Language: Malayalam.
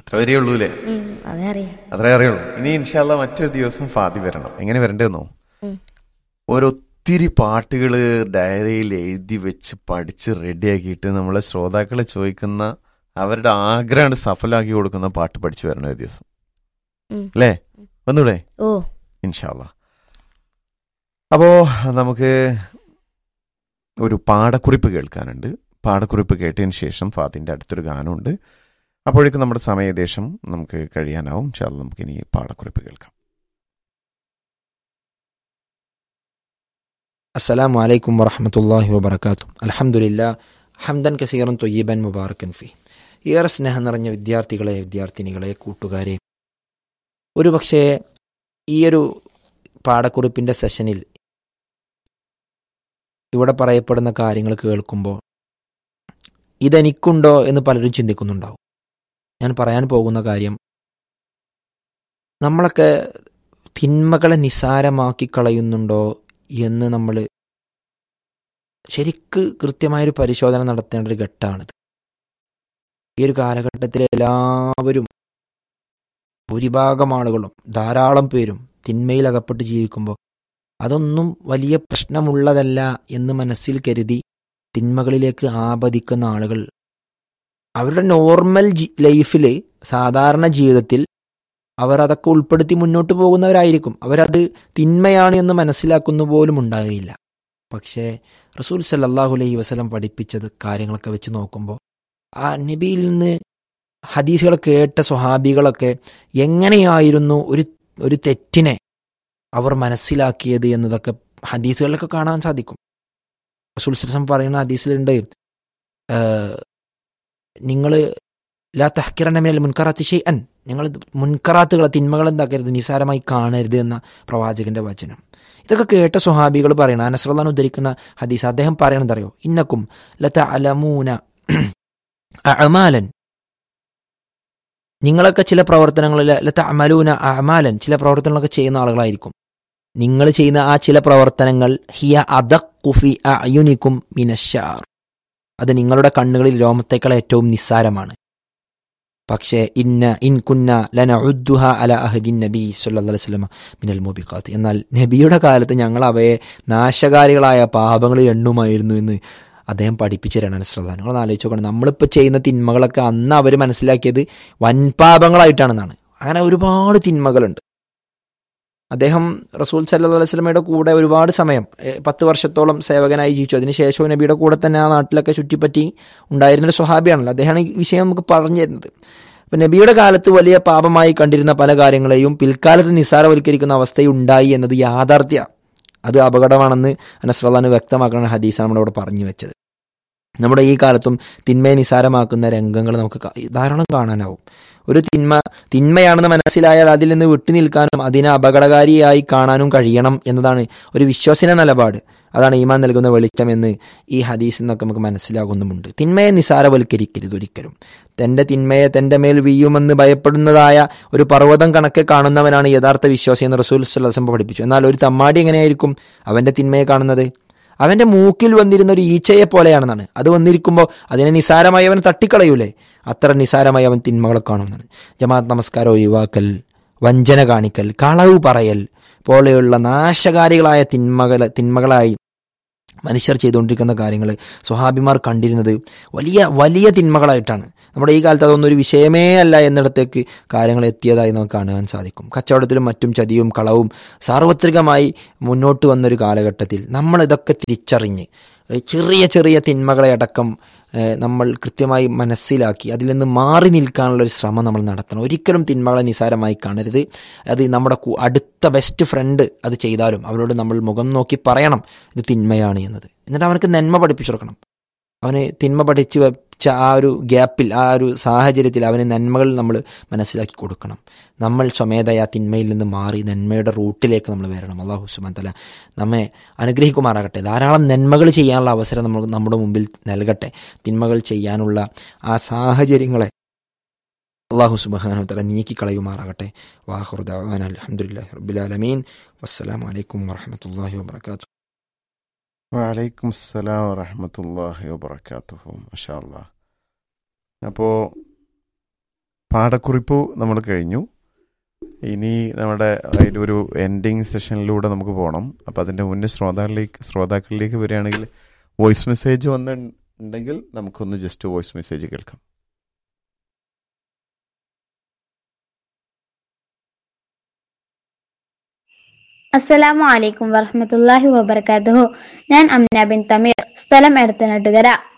അത്ര വരെ ഉള്ളൂ അല്ലേ ഉം, അതേ അറിയാം അത്രേ അറിയുള്ളൂ ഇനി ഇൻഷാല്ല മറ്റൊരു ദിവസം ഫാദി വരണം എങ്ങനെ വരണ്ടെന്നോ ഉം. ഒരൊത്തിരി പാട്ടുകൾ ഡയറിയിൽ എഴുതി വെച്ച് പഠിച്ച് റെഡിയാക്കിയിട്ട് നമ്മളെ ശ്രോതാക്കളെ ചോദിക്കുന്ന അവരുടെ ആഗ്രഹം സഫലാക്കി കൊടുക്കുന്ന പാട്ട് പഠിച്ചു വരണം ഒരു ദിവസം ഉം. അല്ലേ ഒന്നൂടെ ഓ ഇൻഷാല്ല അപ്പോ നമുക്ക് ഒരു പാടക്കുറിപ്പ് കേൾക്കാനുണ്ട് പാടക്കുറിപ്പ് കേട്ടതിന് ശേഷം ഫാദിന്റെ അടുത്തൊരു ഗാനമുണ്ട് അപ്പോഴേക്കും നമ്മുടെ സമയ ഏകദേശം നമുക്ക് കഴിയാനാവും ഇൻഷാല്ല നമുക്ക് ഇനി പാടക്കുറിപ്പ് കേൾക്കാം السلام عليكم ورحمة الله وبركاته الحمد لله ഹംദൻ കസീറൻ തൊയ്യബൻ മുബാറക്കൻ ഫി ഏറെ സ്നേഹം നിറഞ്ഞ വിദ്യാർത്ഥികളെ വിദ്യാർത്ഥിനികളെ കൂട്ടുകാരെ ഒരുപക്ഷെ ഈ ഒരു പാഠക്കുറിപ്പിൻ്റെ സെഷനിൽ ഇവിടെ പറയപ്പെടുന്ന കാര്യങ്ങൾ കേൾക്കുമ്പോൾ ഇതെനിക്കുണ്ടോ എന്ന് പലരും ചിന്തിക്കുന്നുണ്ടാവും ഞാൻ പറയാൻ പോകുന്ന കാര്യം നമ്മളൊക്കെ തിന്മകളെ നിസാരമാക്കി കളയുന്നുണ്ടോ എന്ന് നമ്മൾ ശരിക്ക് കൃത്യമായൊരു പരിശോധന നടത്തേണ്ട ഒരു ഘട്ടമാണിത് ഈ ഒരു കാലഘട്ടത്തിൽ എല്ലാവരും ഭൂരിഭാഗം ആളുകളും ധാരാളം പേരും തിന്മയിൽ അകപ്പെട്ട് ജീവിക്കുമ്പോൾ അതൊന്നും വലിയ പ്രശ്നമുള്ളതല്ല എന്ന് മനസ്സിൽ കരുതി തിന്മകളിലേക്ക് ആപതിക്കുന്ന ആളുകൾ അവരുടെ നോർമൽ ലൈഫിൽ സാധാരണ ജീവിതത്തിൽ അവർ അതൊക്കെ ഉൾപ്പെടുത്തി മുന്നോട്ട് പോകുന്നവരായിരിക്കും അവരത് തിന്മയാണ് എന്ന് മനസ്സിലാക്കുന്ന പോലും ഉണ്ടാകില്ല പക്ഷേ റസൂൽ സല്ലാഹു അലൈഹി വസലം പഠിപ്പിച്ചത് കാര്യങ്ങളൊക്കെ വെച്ച് നോക്കുമ്പോൾ ആ നബിയിൽ നിന്ന് ഹദീസുകൾ കേട്ട സ്വഹാബികളൊക്കെ എങ്ങനെയായിരുന്നു ഒരു ഒരു തെറ്റിനെ അവർ മനസ്സിലാക്കിയത് എന്നതൊക്കെ ഹദീസുകളിലൊക്കെ കാണാൻ സാധിക്കും റസൂൽ സലം പറയുന്ന ഹദീസിലുണ്ട് നിങ്ങൾ ലാ തഹ്കിറനമിനൽ മുൻകറാത്ത് ഷെയ്അൻ നിങ്ങൾ മുൻകറാത്തുകളെ തിന്മകൾ എന്താക്കരുത് നിസാരമായി കാണരുത് എന്ന പ്രവാചകന്റെ വചനം ഇതൊക്കെ കേട്ട സ്വഹാബികൾ പറയണം അനസ്രദാൻ ഉദ്ധരിക്കുന്ന ഹദീസ് അദ്ദേഹം പറയണത് അറിയോ ഇന്നക്കും ലത അലമൂന അമാലൻ നിങ്ങളൊക്കെ ചില പ്രവർത്തനങ്ങളിൽ ലത അമലൂന അമാലൻ ചില പ്രവർത്തനങ്ങളൊക്കെ ചെയ്യുന്ന ആളുകളായിരിക്കും നിങ്ങൾ ചെയ്യുന്ന ആ ചില പ്രവർത്തനങ്ങൾ ഹിയ അദഖുഫി അയുനിക്കും മിനശാർ അത് നിങ്ങളുടെ കണ്ണുകളിൽ രോമത്തേക്കാൾ ഏറ്റവും നിസ്സാരമാണ് പക്ഷേ ഇന്ന ഇൻ കുന്ന ലന ഉദ്ദുഹ അല അഹദിൻ നബി സല്ലല്ലാഹു അലൈഹി വസല്ലം മിനൽ മുബിഖാത്ത് എന്നാൽ നബിയുടെ കാലത്ത് ഞങ്ങൾ അവയെ നാശകാരികളായ പാപങ്ങളിൽ എണ്ണുമായിരുന്നു എന്ന് അദ്ദേഹം പഠിപ്പിച്ചു തരാണ് ശ്രദ്ധാനം നിങ്ങൾ ആലോചിച്ച് നോക്കണം നമ്മളിപ്പോൾ ചെയ്യുന്ന തിന്മകളൊക്കെ അന്ന് അവർ മനസ്സിലാക്കിയത് വൻപാപങ്ങളായിട്ടാണെന്നാണ് അങ്ങനെ ഒരുപാട് തിന്മകളുണ്ട് അദ്ദേഹം റസൂൽ സല്ലാ അലൈഹി സ്വലമയുടെ കൂടെ ഒരുപാട് സമയം പത്ത് വർഷത്തോളം സേവകനായി ജീവിച്ചു അതിനുശേഷവും നബിയുടെ കൂടെ തന്നെ ആ നാട്ടിലൊക്കെ ചുറ്റിപ്പറ്റി ഉണ്ടായിരുന്നൊരു സ്വഹാബിയാണല്ലോ അദ്ദേഹമാണ് ഈ വിഷയം നമുക്ക് പറഞ്ഞു തരുന്നത് അപ്പം നബിയുടെ കാലത്ത് വലിയ പാപമായി കണ്ടിരുന്ന പല കാര്യങ്ങളെയും പിൽക്കാലത്ത് നിസ്സാരവൽക്കരിക്കുന്ന അവസ്ഥയുണ്ടായി എന്നത് യാഥാർത്ഥ്യ അത് അപകടമാണെന്ന് അനസ്രദാന് വ്യക്തമാക്കുന്ന ഹദീസാണ് നമ്മളിവിടെ പറഞ്ഞു വെച്ചത് നമ്മുടെ ഈ കാലത്തും തിന്മയെ നിസാരമാക്കുന്ന രംഗങ്ങൾ നമുക്ക് ധാരാളം കാണാനാവും ഒരു തിന്മ തിന്മയാണെന്ന് മനസ്സിലായാൽ അതിൽ നിന്ന് വിട്ടുനിൽക്കാനും അതിനെ അപകടകാരിയായി കാണാനും കഴിയണം എന്നതാണ് ഒരു വിശ്വസന നിലപാട് അതാണ് ഈമാൻ നൽകുന്ന വെളിച്ചം എന്ന് ഈ ഹദീസിൽ നിന്നൊക്കെ നമുക്ക് മനസ്സിലാകുന്നുമുണ്ട് തിന്മയെ നിസാരവൽക്കരിക്കരുത് ഒരിക്കലും തൻ്റെ തിന്മയെ തൻ്റെ മേൽ വീയുമെന്ന് ഭയപ്പെടുന്നതായ ഒരു പർവ്വതം കണക്കെ കാണുന്നവനാണ് യഥാർത്ഥ വിശ്വാസി എന്ന് റസൂൽ സല്ലാസം പഠിപ്പിച്ചു എന്നാൽ ഒരു തമ്മാടി എങ്ങനെയായിരിക്കും അവൻ്റെ തിന്മയെ കാണുന്നത് അവൻ്റെ മൂക്കിൽ വന്നിരുന്ന ഒരു ഈച്ചയെ പോലെയാണെന്നാണ് അത് വന്നിരിക്കുമ്പോൾ അതിനെ നിസാരമായി അവൻ തട്ടിക്കളയൂലേ അത്ര നിസാരമായി അവൻ തിന്മകളെ കാണുന്നതാണ് ജമാഅത്ത് നമസ്കാരം ഒഴിവാക്കൽ വഞ്ചന കാണിക്കൽ കളവ് പറയൽ പോലെയുള്ള നാശകാരികളായ തിന്മകൾ തിന്മകളായി മനുഷ്യർ ചെയ്തുകൊണ്ടിരിക്കുന്ന കാര്യങ്ങൾ സ്വഹാബിമാർ കണ്ടിരുന്നത് വലിയ വലിയ തിന്മകളായിട്ടാണ് നമ്മുടെ ഈ കാലത്ത് അതൊന്നും ഒരു വിഷയമേ അല്ല എന്നിടത്തേക്ക് കാര്യങ്ങൾ എത്തിയതായി നമുക്ക് കാണുവാൻ സാധിക്കും കച്ചവടത്തിലും മറ്റും ചതിയും കളവും സാർവത്രികമായി മുന്നോട്ട് വന്നൊരു കാലഘട്ടത്തിൽ നമ്മൾ ഇതൊക്കെ തിരിച്ചറിഞ്ഞ് ചെറിയ ചെറിയ തിന്മകളെ അടക്കം നമ്മൾ കൃത്യമായി മനസ്സിലാക്കി അതിൽ നിന്ന് മാറി നിൽക്കാനുള്ള ഒരു ശ്രമം നമ്മൾ നടത്തണം ഒരിക്കലും തിന്മകളെ നിസാരമായി കാണരുത് അത് നമ്മുടെ അടുത്ത ബെസ്റ്റ് ഫ്രണ്ട് അത് ചെയ്താലും അവരോട് നമ്മൾ മുഖം നോക്കി പറയണം ഇത് തിന്മയാണ് എന്നത് എന്നിട്ട് അവനക്ക് നന്മ പഠിപ്പിച്ചു കൊടുക്കണം അവന് തിന്മ പഠിച്ച് വെച്ച ആ ഒരു ഗ്യാപ്പിൽ ആ ഒരു സാഹചര്യത്തിൽ അവന് നന്മകൾ നമ്മൾ മനസ്സിലാക്കി കൊടുക്കണം നമ്മൾ സ്വമേധയാ തിന്മയിൽ നിന്ന് മാറി നന്മയുടെ റൂട്ടിലേക്ക് നമ്മൾ വരണം അള്ളാഹു സുബാൻ തല നമ്മെ അനുഗ്രഹിക്കുമാറാകട്ടെ ധാരാളം നന്മകൾ ചെയ്യാനുള്ള അവസരം നമ്മൾ നമ്മുടെ മുമ്പിൽ നൽകട്ടെ തിന്മകൾ ചെയ്യാനുള്ള ആ സാഹചര്യങ്ങളെ അള്ളാഹു സുബാനു തല നീക്കിക്കളയുമാറാകട്ടെ വാഹുർദാൻ അലഹമുല്ലാ റബുലാലമീൻ വസ്സലാമലൈക്കും വാഹമത്തല്ലാഹി വാബർക്കാത്തു വലൈക്കും അസ്സലാം വറഹമത്തല്ലാഹി വബർക്കാത്തുഹു മഷാ അപ്പോൾ പാഠക്കുറിപ്പ് നമ്മൾ കഴിഞ്ഞു ഇനി നമ്മുടെ അതിലൊരു എൻഡിങ് സെഷനിലൂടെ നമുക്ക് പോകണം അപ്പം അതിൻ്റെ മുന്നേ ശ്രോതാക്കളിലേക്ക് ശ്രോതാക്കളിലേക്ക് വരികയാണെങ്കിൽ വോയിസ് മെസ്സേജ് വന്നിട്ടുണ്ടെങ്കിൽ നമുക്കൊന്ന് ജസ്റ്റ് വോയിസ് മെസ്സേജ് കേൾക്കാം അസ്സലാമു അലൈക്കും വറഹ്മത്തുള്ളാഹി വബർക്കാത്തുഹു ഞാൻ അമ്ന ബിൻ തമീർ സ്ഥലം എടത്തനട്ടുകര